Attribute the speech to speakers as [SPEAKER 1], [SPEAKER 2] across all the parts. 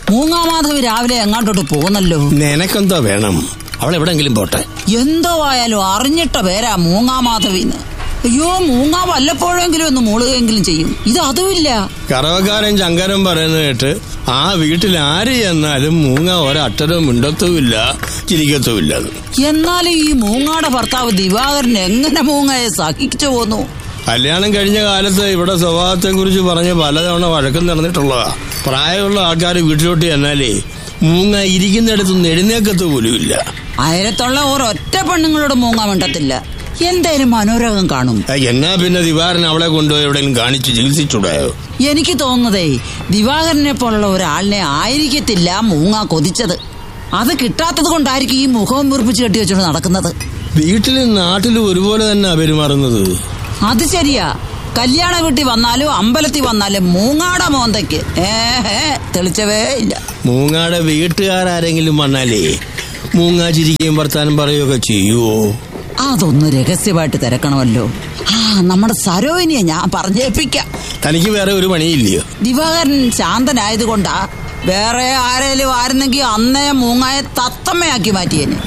[SPEAKER 1] മൂങ്ങാമാധവി രാവിലെ എങ്ങാട്ടോട്ട് പോന്നല്ലോ
[SPEAKER 2] നിനക്കെന്തോ വേണം അവൾ എവിടെങ്കിലും പോട്ടെ
[SPEAKER 1] എന്തോ ആയാലും അറിഞ്ഞിട്ട പേരാ മൂങ്ങാമാധവിന്ന് അയ്യോ മൂങ്ങ വല്ലപ്പോഴെങ്കിലും ഒന്ന് മൂളുകയെങ്കിലും ചെയ്യും ഇത് അതുമില്ല
[SPEAKER 2] കറവക്കാരൻ ശങ്കരൻ പറയുന്നത് കേട്ട് ആ വീട്ടിൽ ആര് ചെന്നാലും മൂങ്ങ ഒരക്ഷരവും മിണ്ടത്തുമില്ല ചിരിക്കത്തുമില്ല
[SPEAKER 1] എന്നാലും ഈ മൂങ്ങാടെ ഭർത്താവ് ദിവാകരൻ എങ്ങനെ മൂങ്ങയെ സഹിച്ചു പോന്നു
[SPEAKER 2] കല്യാണം കഴിഞ്ഞ കാലത്ത് ഇവിടെ സ്വഭാവത്തെ കുറിച്ച് പറഞ്ഞ് പലതവണ വഴക്കം നടന്നിട്ടുള്ളതാ പ്രായമുള്ള ആൾക്കാർ വീട്ടിലോട്ട് ചെന്നാലേ മൂങ്ങ ഇരിക്കുന്നിടത്തൊന്നും എഴുന്നേക്കത്ത് പോലുമില്ല
[SPEAKER 1] അയലത്തുള്ള ഒരൊറ്റ പെണ്ണുങ്ങളോട് മൂങ്ങ മിണ്ടത്തില്ല എന്തേലും മനോരകം കാണും
[SPEAKER 2] ആ, എന്നാ പിന്നെ ദിവാരൻ അവളെ കൊണ്ടുപോയി എവിടെയെങ്കിലും കാണിച്ച് ചികിത്സിച്ചുടായോ
[SPEAKER 1] എനിക്ക് തോന്നുന്നതേ ദിവാകരനെ പോലുള്ള ഒരാളിനെ ആയിരിക്കത്തില്ല മൂങ്ങ കൊതിച്ചത് അത് കിട്ടാത്തത് കൊണ്ടായിരിക്കും ഈ മുഖവും വീർപ്പിച്ച് കെട്ടി വെച്ചോണ്ട് നടക്കുന്നത്
[SPEAKER 2] വീട്ടിലും നാട്ടിലും ഒരുപോലെ തന്നെ പെരുമാറുന്നത്
[SPEAKER 1] അത് ശരിയാ കല്യാണ വീട്ടിൽ വന്നാലും അമ്പലത്തിൽ വന്നാലും മൂങ്ങാടെ മോന്തയ്ക്ക് ഏഹേ തെളിച്ചവേ ഇല്ല
[SPEAKER 2] മൂങ്ങാടെ വീട്ടുകാരെങ്കിലും വന്നാലേ മൂങ്ങ ചിരിക്കുകയും വർത്താനം പറയുകയൊക്കെ ചെയ്യുവോ
[SPEAKER 1] അതൊന്ന് രഹസ്യമായിട്ട് തിരക്കണമല്ലോ ആ നമ്മുടെ സരോവിനിയെ ഞാൻ പറഞ്ഞേൽപ്പിക്കാം
[SPEAKER 2] തനിക്ക് വേറെ ഒരു പണിയില്ലയോ
[SPEAKER 1] ദിവാകരൻ ശാന്തനായതുകൊണ്ടാ വേറെ ആരേലും ആയിരുന്നെങ്കിൽ അന്നേ മൂങ്ങായെ തത്തമ്മയാക്കി മാറ്റിയേനെ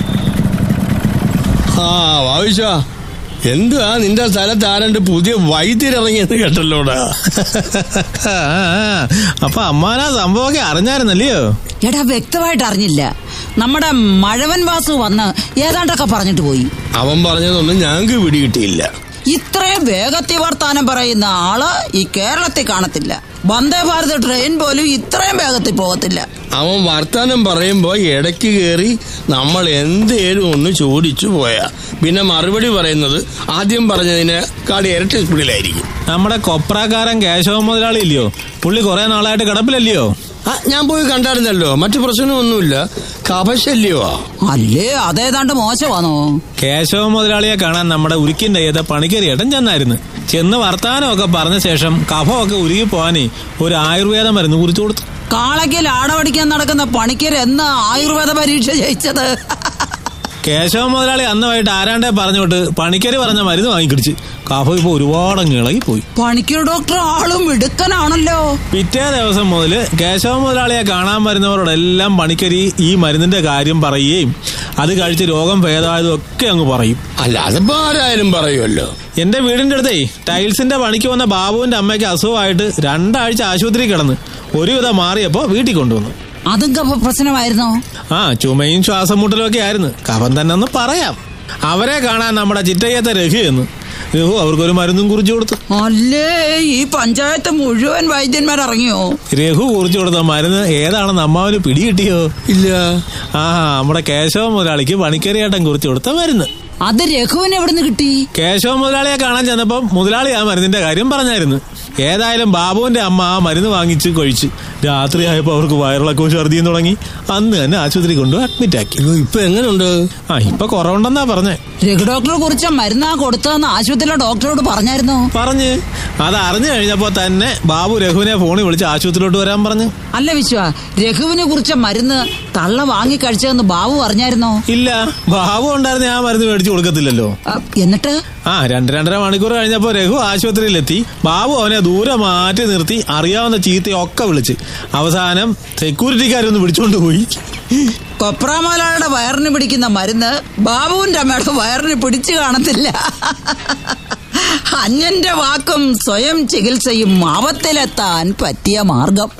[SPEAKER 2] ആ വാവിച്ച എന്തുവാ നിന്റെ സ്ഥലത്ത് ആരണ്ട് പുതിയ വൈദ്യരിറങ്ങിയെന്ന് കേട്ടല്ലോടാ
[SPEAKER 3] ആ, ആ. അപ്പൊ അമ്മാനാ സംഭവമൊക്കെ അറിഞ്ഞായിരുന്നല്ലയോ
[SPEAKER 1] എടാ വ്യക്തമായിട്ട് അറിഞ്ഞില്ല നമ്മുടെ മഴവൻ വാസു വന്ന് ഏതാണ്ടൊക്കെ പറഞ്ഞിട്ട് പോയി
[SPEAKER 2] അവൻ പറഞ്ഞതൊന്നും ഞങ്ങൾക്ക് പിടികിട്ടിയില്ല
[SPEAKER 1] ഇത്രയും വേഗത്തിൽ വർത്താനം പറയുന്ന ആള് ഈ കേരളത്തിൽ കാണത്തില്ല വന്ദേ ഭാരത് ട്രെയിൻ പോലും ഇത്രയും വേഗത്തിൽ പോകത്തില്ല
[SPEAKER 2] അവൻ വർത്താനം പറയുമ്പോ ഇടയ്ക്ക് കയറി നമ്മൾ എന്തേലും ഒന്ന് ചോദിച്ചു പോയാ പിന്നെ മറുപടി പറയുന്നത് ആദ്യം പറഞ്ഞതിന് കാടി ഇരട്ടി സ്പീഡിലായിരിക്കും
[SPEAKER 3] നമ്മുടെ കൊപ്രാക്കാരൻ കേശവ മുതലാളി ഇല്ലയോ പുള്ളി കുറെ നാളായിട്ട് കിടപ്പിലല്ലയോ
[SPEAKER 2] ആ ഞാൻ പോയി കണ്ടായിരുന്നല്ലോ മറ്റു പ്രശ്നമൊന്നുമില്ല കപശല്യവാ
[SPEAKER 1] അല്ലേ അതേതാണ്ട് മോശമാണോ
[SPEAKER 3] കേശവ മുതലാളിയെ കാണാൻ നമ്മുടെ ഉരുക്കിന്റെ ഏത പണിക്കരിയേട്ടൻ ചെന്നായിരുന്നു ചെന്ന് വർത്താനമൊക്കെ പറഞ്ഞ ശേഷം കഫമൊക്കെ ഉരുകി പോവാനേ ഒരു ആയുർവേദ മരുന്ന് കുറിച്ചു കൊടുത്തു
[SPEAKER 1] കാളയ്ക്ക് ലാടമടിക്കാൻ നടക്കുന്ന പണിക്കർ എന്ന് ആയുർവേദ പരീക്ഷ ജയിച്ചത്
[SPEAKER 3] കേശവ മുതലാളി അന്ന് വൈകിട്ട് ആരാണ്ടേ പറഞ്ഞോട്ട് പണിക്കര് പറഞ്ഞ മരുന്ന് വാങ്ങിക്കിടിച്ച് കഫം ഇപ്പൊ ഒരുപാടങ്ങ് ഇളകി പോയി
[SPEAKER 1] പണിക്കർ ഡോക്ടർ ആളും മിടുക്കനാണല്ലോ
[SPEAKER 3] പിറ്റേ ദിവസം മുതൽ കേശവ മുതലാളിയെ കാണാൻ വരുന്നവരോടെല്ലാം പണിക്കരി ഈ മരുന്നിന്റെ കാര്യം പറയുകയും അത് കഴിച്ച് രോഗം ഭേദമായതും ഒക്കെ അങ്ങ് പറയും
[SPEAKER 2] അല്ല അതിപ്പോ ആരായാലും പറയുമല്ലോ
[SPEAKER 3] എന്റെ വീടിന്റെ അടുത്തേ ടൈൽസിന്റെ പണിക്ക് വന്ന ബാബുവിന്റെ അമ്മയ്ക്ക് അസുഖമായിട്ട് രണ്ടാഴ്ച ആശുപത്രി കിടന്ന് ഒരുവിധം മാറിയപ്പോ വീട്ടിൽ കൊണ്ടുവന്നു
[SPEAKER 1] അതും കഫ പ്രശ്നമായിരുന്നോ
[SPEAKER 3] ആ ചുമയും ശ്വാസം മുട്ടലും ഒക്കെ ആയിരുന്നു കഫം തന്നെ ഒന്ന് പറയാം അവരെ കാണാൻ നമ്മുടെ ചിറ്റയ്യത്തെ രഘു എന്ന് രഘു അവർക്കൊരു മരുന്നും കുറിച്ചു കൊടുത്തു
[SPEAKER 1] അല്ലേ ഈ പഞ്ചായത്ത് മുഴുവൻ വൈദ്യന്മാർ ഇറങ്ങിയോ
[SPEAKER 3] രഘു കുറിച്ചു കൊടുത്ത മരുന്ന് ഏതാണെന്ന് അമ്മാവന് പിടികിട്ടിയോ
[SPEAKER 2] ഇല്ല
[SPEAKER 3] ആ നമ്മുടെ കേശവ മുതലാളിക്ക് പണിക്കരിയേട്ടൻ കുറിച്ചു കൊടുത്ത മരുന്ന്
[SPEAKER 1] അത് രഘുവിന് എവിടുന്ന് കിട്ടി
[SPEAKER 3] കേശവ മുതലാളിയെ കാണാൻ ചെന്നപ്പം മുതലാളി ആ മരുന്നിന്റെ കാര്യം പറഞ്ഞായിരുന്നു ഏതായാലും ബാബുവിന്റെ അമ്മ ആ മരുന്ന് വാങ്ങിച്ച് കഴിച്ച് രാത്രിയായപ്പോൾ അവർക്ക് വയറിളക്കവും ഛർദിയും തുടങ്ങി അന്ന് തന്നെ ആശുപത്രി കൊണ്ട് അഡ്മിറ്റ് ആക്കി
[SPEAKER 2] അയ്യോ, ഇപ്പൊ എങ്ങനെയുണ്ട്
[SPEAKER 3] ആ ഇപ്പൊ കുറവുണ്ടെന്നാ പറഞ്ഞേ
[SPEAKER 1] രഘു ഡോക്ടറെ കുറിച്ച മരുന്നാ കൊടുത്തതെന്ന് ആശുപത്രിയിലെ ഡോക്ടറോട് പറഞ്ഞായിരുന്നോ
[SPEAKER 3] പറഞ്ഞ് അത് അറിഞ്ഞു കഴിഞ്ഞപ്പോ തന്നെ ബാബു രഘുവിനെ ഫോണിൽ വിളിച്ച് ആശുപത്രിയിലോട്ട് വരാൻ പറഞ്ഞു
[SPEAKER 1] അല്ല വിശ്വ രഘുവിനെ കുറിച്ച മരുന്ന് തള്ള വാങ്ങി കഴിച്ചതെന്ന് ബാബു പറഞ്ഞായിരുന്നോ
[SPEAKER 3] ഇല്ല ബാബു ഉണ്ടായിരുന്ന ആ മരുന്ന് മേടിച്ചു കൊടുക്കത്തില്ലല്ലോ
[SPEAKER 1] ആ, എന്നിട്ട്
[SPEAKER 3] ആ രണ്ട് രണ്ടര മണിക്കൂർ കഴിഞ്ഞപ്പോ രഘു ആശുപത്രിയിലെത്തി ബാബു അവനെ ദൂരെ മാറ്റി നിർത്തി അറിയാവുന്ന ചീത്തയൊക്കെ വിളിച്ച് അവസാനം സെക്യൂരിറ്റിക്കാരൊന്ന് പിടിച്ചോണ്ട് പോയി
[SPEAKER 1] കൊപ്രാമലാളുടെ വയറിന് പിടിക്കുന്ന മരുന്ന് ബാബുവിന്റെ അമ്മയുടെ വയറിന് പിടിച്ചു കാണത്തില്ല അന്യന്റെ വാക്കും സ്വയം ചികിത്സയും ആപത്തിലെത്താൻ പറ്റിയ മാർഗം